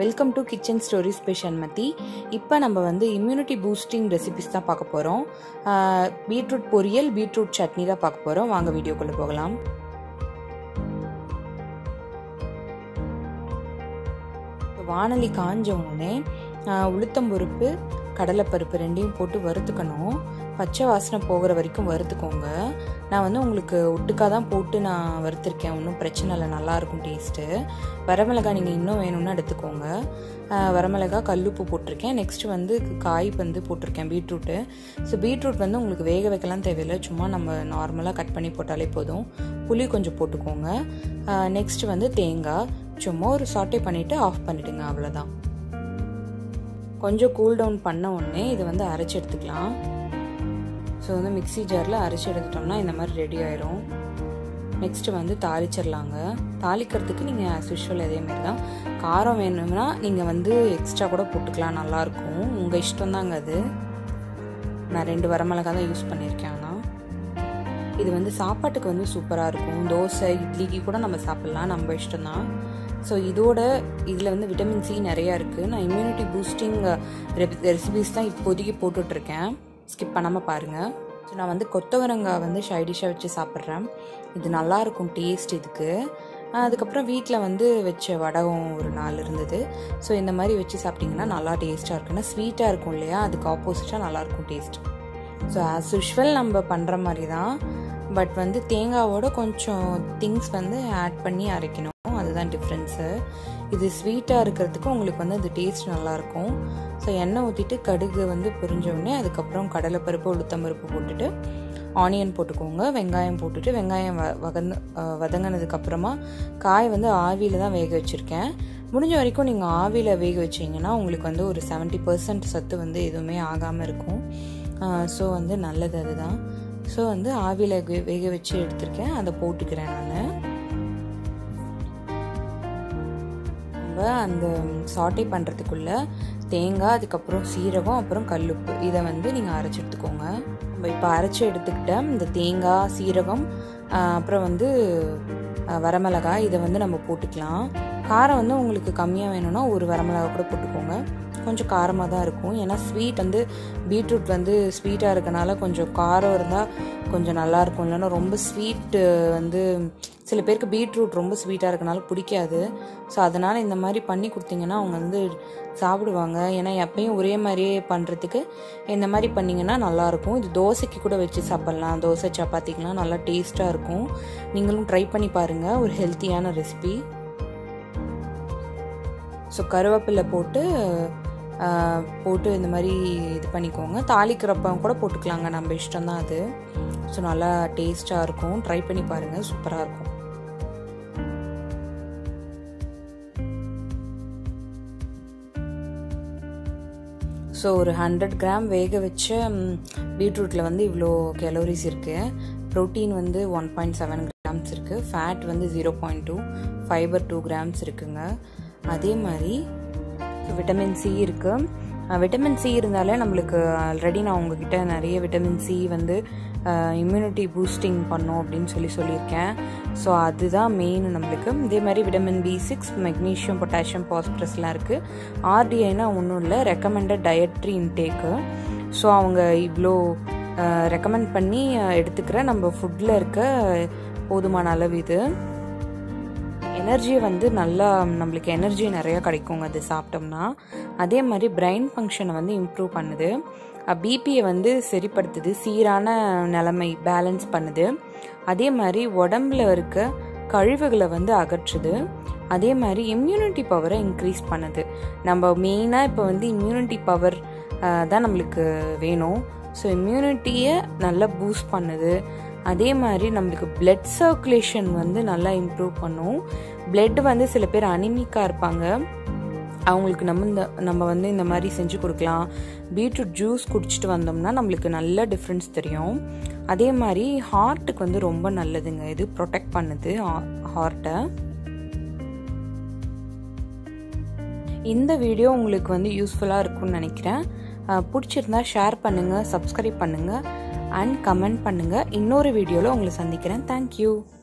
welcome to kitchen story special மத்தி இப்போ நம்ம வந்து இம்யூனிட்டி பூஸ்டிங் ரெசிபிஸ் தான் பார்க்க போகிறோம் பீட்ரூட் பொரியல் பீட்ரூட் சட்னி தான் பார்க்க போகிறோம் வாங்க வீடியோக்குள்ளே போகலாம் வானலி காஞ்ச உடனே உளுத்தம்பருப்பு கடலைப்பருப்பு ரெண்டையும் போட்டு வறுத்துக்கணும் பச்சை வாசனை போகிற வரைக்கும் வறுத்துக்கோங்க நான் வந்து உங்களுக்கு ஒட்டுக்காக தான் போட்டு நான் வறுத்துருக்கேன் ஒன்றும் பிரச்சனை இல்லை நல்லாயிருக்கும் டேஸ்ட்டு வரமிளகாய் நீங்கள் இன்னும் வேணும்னா எடுத்துக்கோங்க வரமிளகாய் கல்லுப்பு போட்டிருக்கேன் நெக்ஸ்ட் வந்து காய் வந்து போட்டிருக்கேன் பீட்ரூட்டு ஸோ பீட்ரூட் வந்து உங்களுக்கு வேக வைக்கலாம் தேவையில்லை சும்மா நம்ம நார்மலாக கட் பண்ணி போட்டாலே போதும் புளி கொஞ்சம் போட்டுக்கோங்க நெக்ஸ்ட் வந்து தேங்காய் சும்மா ஒரு சாட்டே பண்ணிவிட்டு ஆஃப் பண்ணிவிடுங்க அவ்வளோதான் கொஞ்சம் கூல் டவுன் பண்ண உடனே இதை வந்து அரைச்சி எடுத்துக்கலாம் ஸோ வந்து மிக்சி ஜாரில் அரைச்சி எடுத்துட்டோம்னா இந்த மாதிரி ரெடி ஆயிரும் நெக்ஸ்ட்டு வந்து தாளிச்சிடலாங்க தாளிக்கிறதுக்கு நீங்கள் ஆஸ் யூஷுவல் இதேமாரி தான் காரம் வேணும்னா நீங்கள் வந்து எக்ஸ்ட்ரா கூட போட்டுக்கலாம் நல்லாயிருக்கும் உங்கள் இஷ்டம் தாங்க அது நான் ரெண்டு வரமிளகா தான் யூஸ் பண்ணியிருக்கேன் ஆனால் இது வந்து சாப்பாட்டுக்கு வந்து சூப்பராக இருக்கும் தோசை இட்லிக்கு கூட நம்ம சாப்பிட்லாம் நம்ம இஷ்டம் தான் ஸோ இதோட இதில் வந்து விட்டமின் சி நிறையா இருக்குது நான் இம்யூனிட்டி பூஸ்டிங் ரெசிபிஸ் தான் இப்போதைக்கு போட்டுட்ருக்கேன் ஸ்கிப் பண்ணாமல் பாருங்கள் ஸோ நான் வந்து கொத்தவரங்காய் வந்து ஷைடிஷாக வச்சு சாப்பிட்றேன் இது நல்லாயிருக்கும் டேஸ்ட் இதுக்கு அதுக்கப்புறம் வீட்டில் வந்து வச்ச வடகம் ஒரு நாள் இருந்தது ஸோ இந்த மாதிரி வச்சு சாப்பிட்டிங்கன்னா நல்லா டேஸ்ட்டாக இருக்குன்னா ஸ்வீட்டாக இருக்கும் இல்லையா அதுக்கு ஆப்போசிட்டாக நல்லாயிருக்கும் டேஸ்ட் ஸோ ஆஸ் யூஷுவல் நம்ம பண்ணுற மாதிரி தான் பட் வந்து தேங்காவோட கொஞ்சம் திங்ஸ் வந்து ஆட் பண்ணி அரைக்கணும் அதுதான் டிஃப்ரென்ஸு இது ஸ்வீட்டாக இருக்கிறதுக்கு உங்களுக்கு வந்து அது டேஸ்ட் நல்லாயிருக்கும் ஸோ எண்ணெய் ஊற்றிட்டு கடுகு வந்து பொரிஞ்சோடனே அதுக்கப்புறம் கடலைப்பருப்பு உளுத்தம்பருப்பு போட்டுட்டு ஆனியன் போட்டுக்கோங்க வெங்காயம் போட்டுட்டு வெங்காயம் வ வதந்து வதங்கினதுக்கப்புறமா காய் வந்து ஆவியில் தான் வேக வச்சுருக்கேன் முடிஞ்ச வரைக்கும் நீங்கள் ஆவியில் வேக வச்சிங்கன்னா உங்களுக்கு வந்து ஒரு செவன்ட்டி பர்சன்ட் சத்து வந்து எதுவுமே ஆகாமல் இருக்கும் ஸோ வந்து நல்லது அதுதான் ஸோ வந்து ஆவியில் வேக வச்சு எடுத்திருக்கேன் அதை போட்டுக்கிறேன் நான் நம்ம அந்த சாட்டை பண்ணுறதுக்குள்ள தேங்காய் அதுக்கப்புறம் சீரகம் அப்புறம் கல்லுப்பு இதை வந்து நீங்கள் அரைச்சி எடுத்துக்கோங்க நம்ம இப்போ அரைச்சி எடுத்துக்கிட்ட இந்த தேங்காய் சீரகம் அப்புறம் வந்து வரமிளகாய் இதை வந்து நம்ம போட்டுக்கலாம் காரம் வந்து உங்களுக்கு கம்மியாக வேணும்னா ஒரு வரமிளகா கூட போட்டுக்கோங்க கொஞ்சம் காரமாக தான் இருக்கும் ஏன்னா ஸ்வீட் வந்து பீட்ரூட் வந்து ஸ்வீட்டாக இருக்கனால கொஞ்சம் காரம் இருந்தால் கொஞ்சம் நல்லாயிருக்கும் இல்லைன்னா ரொம்ப ஸ்வீட்டு வந்து சில பேருக்கு பீட்ரூட் ரொம்ப ஸ்வீட்டாக இருக்கனால பிடிக்காது ஸோ அதனால் இந்த மாதிரி பண்ணி கொடுத்தீங்கன்னா அவங்க வந்து சாப்பிடுவாங்க ஏன்னா எப்பயும் ஒரே மாதிரியே பண்ணுறதுக்கு இந்த மாதிரி பண்ணிங்கன்னா நல்லாயிருக்கும் இது தோசைக்கு கூட வச்சு சாப்பிட்லாம் தோசை சப்பாத்திக்கெலாம் நல்லா டேஸ்ட்டாக இருக்கும் நீங்களும் ட்ரை பண்ணி பாருங்கள் ஒரு ஹெல்த்தியான ரெசிபி ஸோ கருவேப்பிலை போட்டு போட்டு இந்த மாதிரி இது பண்ணிக்கோங்க தாளிக்கிறப்ப கூட போட்டுக்கலாங்க நம்ம இஷ்டம் தான் அது ஸோ நல்லா டேஸ்ட்டாக இருக்கும் ட்ரை பண்ணி பாருங்கள் சூப்பராக இருக்கும் ஸோ ஒரு ஹண்ட்ரட் கிராம் வேக வச்ச பீட்ரூட்டில் வந்து இவ்வளோ கேலோரிஸ் இருக்குது ப்ரோட்டீன் வந்து ஒன் பாயிண்ட் செவன் கிராம்ஸ் இருக்குது ஃபேட் வந்து zero point two fibre two grams இருக்குங்க அதே மாதிரி விட்டமின் சி இருக்குது விட்டமின் சி இருந்தாலே நம்மளுக்கு ஆல்ரெடி நான் உங்ககிட்ட நிறைய விட்டமின் சி வந்து இம்யூனிட்டி பூஸ்டிங் பண்ணும் அப்படின்னு சொல்லி சொல்லியிருக்கேன் ஸோ அதுதான் மெயின் நம்மளுக்கு இதே மாதிரி vitamin B six magnesium potassium பாஸ்பரஸ்லாம் இருக்குது ஆர்டிஐனா ஒன்றும் இல்லை ரெக்கமெண்டட் டயட்ரி இன்டேக்கு ஸோ அவங்க இவ்வளோ ரெக்கமெண்ட் பண்ணி எடுத்துக்கிற நம்ம ஃபுட்டில் இருக்க போதுமான அளவு இது எனர்ஜி வந்து நல்லா நம்மளுக்கு எனர்ஜி நிறையா கிடைக்குங்க அது சாப்பிட்டோம்னா அதே மாதிரி பிரெயின் ஃபங்க்ஷனை வந்து இம்ப்ரூவ் பண்ணுது பிபியை வந்து சரிப்படுத்துது சீரான நிலைமை பேலன்ஸ் பண்ணுது அதே மாதிரி உடம்புல இருக்க கழிவுகளை வந்து அகற்றுது அதே மாதிரி இம்யூனிட்டி பவரை இன்க்ரீஸ் பண்ணுது நம்ம மெயினாக இப்போ வந்து இம்யூனிட்டி பவர் தான் நம்மளுக்கு வேணும் ஸோ இம்யூனிட்டியை நல்லா பூஸ்ட் பண்ணுது அதே மாதிரி நம்மளுக்கு பிளட் சர்க்குலேஷன் வந்து நல்லா இம்ப்ரூவ் பண்ணும் பிளட் வந்து சில பேர் அனிமிக்காக இருப்பாங்க அவங்களுக்கு நம்ம இந்த நம்ம வந்து இந்த மாதிரி செஞ்சு கொடுக்கலாம் பீட்ரூட் ஜூஸ் குடிச்சிட்டு வந்தோம்னா நம்மளுக்கு நல்ல டிஃப்ரென்ஸ் தெரியும் அதே மாதிரி ஹார்ட்டுக்கு வந்து ரொம்ப நல்லதுங்க இது ப்ரொடெக்ட் பண்ணுது ஹார்ட்டை இந்த வீடியோ உங்களுக்கு வந்து யூஸ்ஃபுல்லாக இருக்கும்னு நினைக்கிறேன் பிடிச்சிருந்தா ஷேர் பண்ணுங்கள் சப்ஸ்கிரைப் பண்ணுங்கள் அண்ட் கமெண்ட் பண்ணுங்கள் இன்னொரு வீடியோவில் உங்களை சந்திக்கிறேன் தேங்க்யூ